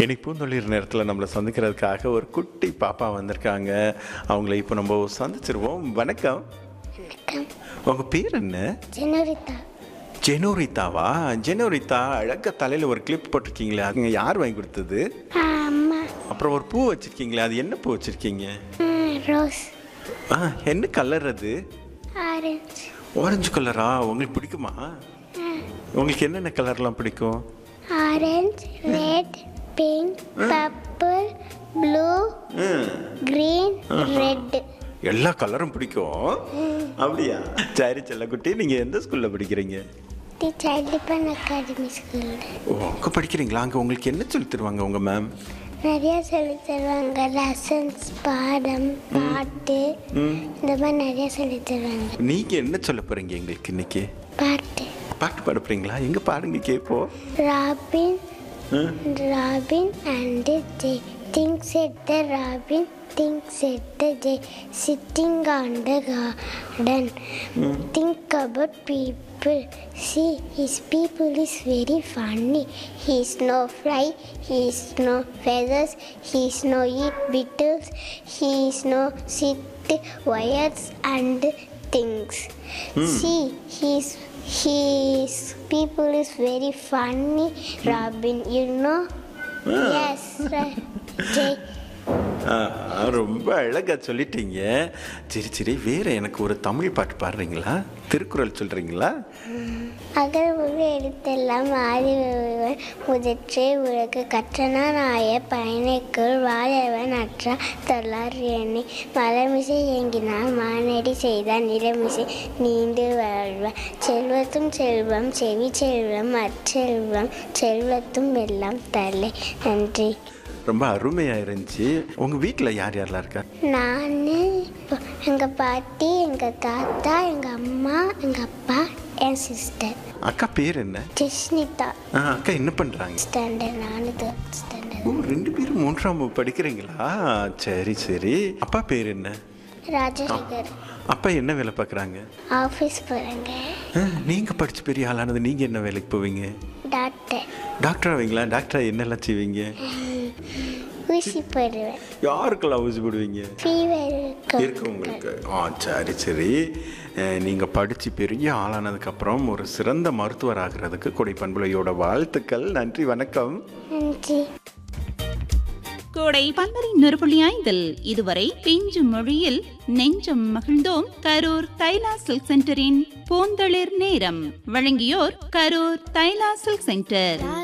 இன்னைக்கு பூந்தொழில் நேரத்தில் நம்மளை சந்திக்கிறதுக்காக ஒரு குட்டி பாப்பா வந்திருக்காங்க அவங்கள இப்போ நம்ம சந்திச்சிருவோம் வணக்கம் வணக்கம் உங்கள் பேர் என்ன ஜெனரிதா ஜெனோரித்தாவா ஜெனோரித்தா அழகா தலையில் ஒரு கிளிப் போட்டிருக்கீங்களே அதுங்க யார் வாங்கி கொடுத்தது அம்மா அப்புறம் ஒரு பூ வச்சுருக்கீங்களே அது என்ன பூ வச்சுருக்கீங்க ம், ரோஸ் ஆ என்ன கலர் அது ஆரஞ்சு ஆரஞ்சு கலரா உங்களுக்கு பிடிக்குமா உங்களுக்கு என்னென்ன கலர்லாம் பிடிக்கும் orange red pink purple blue green red எல்லா கலரும் பிடிக்கும் அப்படியா சரி செல்லக்குட்டி நீங்கள் எந்த ஸ்கூலில் படிக்கிறீங்க தி சைல்டுபன் அகாடமி ஸ்கூலில் ஓ அங்கே படிக்கிறீங்களா அங்கே உங்களுக்கு என்ன சொல்லி தருவாங்க உங்கள் மேம் நிறைய சொல்லி தருவாங்க லெசன்ஸ் பாடம் பாட்டு இந்த மாதிரி நிறைய சொல்லி தருவாங்க நீங்கள் என்ன சொல்ல போகிறீங்க எங்களுக்கு இன்னைக்கு பாட்டு பாட்டு பாட போகிறீங்களா எங்கே பாடுங்க கேட்போம் Robin Robin and Jay things at the Robin things at the Jay sitting on the garden think about people see his people is very funny he is no fly he is no feathers he is no eat beetles he is no sit wires and things. See, his his people is very funny, Robin. You know? Yes, right. Jay. ஆ, ரொம்ப அழகாக சொல்லிட்டீங்க சரி சரி வேறு எனக்கு ஒரு தமிழ் பாட்டு பாடுறீங்களா திருக்குறள் சொல்கிறீங்களா அகல் முக எழுத்தெல்லாம் ஆதி ஒருவன் முதற்றே உலகு கற்றனா நாய பயனைக்குள் வாழவன் அற்றா தொல்லார் எண்ணி மலமிசை இயங்கினான் மானடி செய்தான் நிலமிசை நீண்டு வாழ்வான் செல்வத்தும் செல்வம் செவி செல்வம் அச்செல்வம் செல்வத்தும் எல்லாம் தலை நன்றி ரொம்ப அருமையாக இருந்துச்சு உங்கள் வீட்டில் யார் யாரெல்லாம் இருக்கா நான் எங்கள் பாட்டி எங்கள் தாத்தா எங்கள் அம்மா எங்கள் அப்பா என் சிஸ்டர் அக்கா பேர் என்ன ஜெஸ்னிதா ஆ அக்கா என்ன பண்ணுறாங்க ஸ்டாண்டர்ட் நானு தேர்ட் ஸ்டாண்டர்ட் ஓ ரெண்டு பேரும் மூன்றாம் வகுப்பு படிக்கிறீங்களா சரி சரி அப்பா பேர் என்ன ராஜசேகர் அப்பா என்ன வேலை பார்க்குறாங்க ஆஃபீஸ் போகிறாங்க நீங்கள் படித்து பெரிய ஆளானது நீங்கள் என்ன வேலைக்கு போவீங்க டாக்டர் டாக்டர் ஆவீங்களா டாக்டர் என்னெல்லாம் செய்வீங்க ஊசி போடுவேன் யாருக்கெல்லாம் ஊசி போடுவீங்க ஃபீவர் இருக்கு உங்களுக்கு ஆ சரி சரி நீங்கள் படித்து பெரிய ஆளானதுக்கப்புறம் ஒரு சிறந்த மருத்துவர் ஆகிறதுக்கு கொடை பண்புலையோட வாழ்த்துக்கள் நன்றி வணக்கம் நன்றி கோடை பன்மரை நொறுபுள்ளி ஐந்தில் இதுவரை பிஞ்சு மொழியில் நெஞ்சம் மகிழ்ந்தோம் கரூர் தைலா சில்க் சென்டரின் பூந்தளிர் நேரம் வழங்கியோர் கரூர் தைலா சில்க் சென்டர்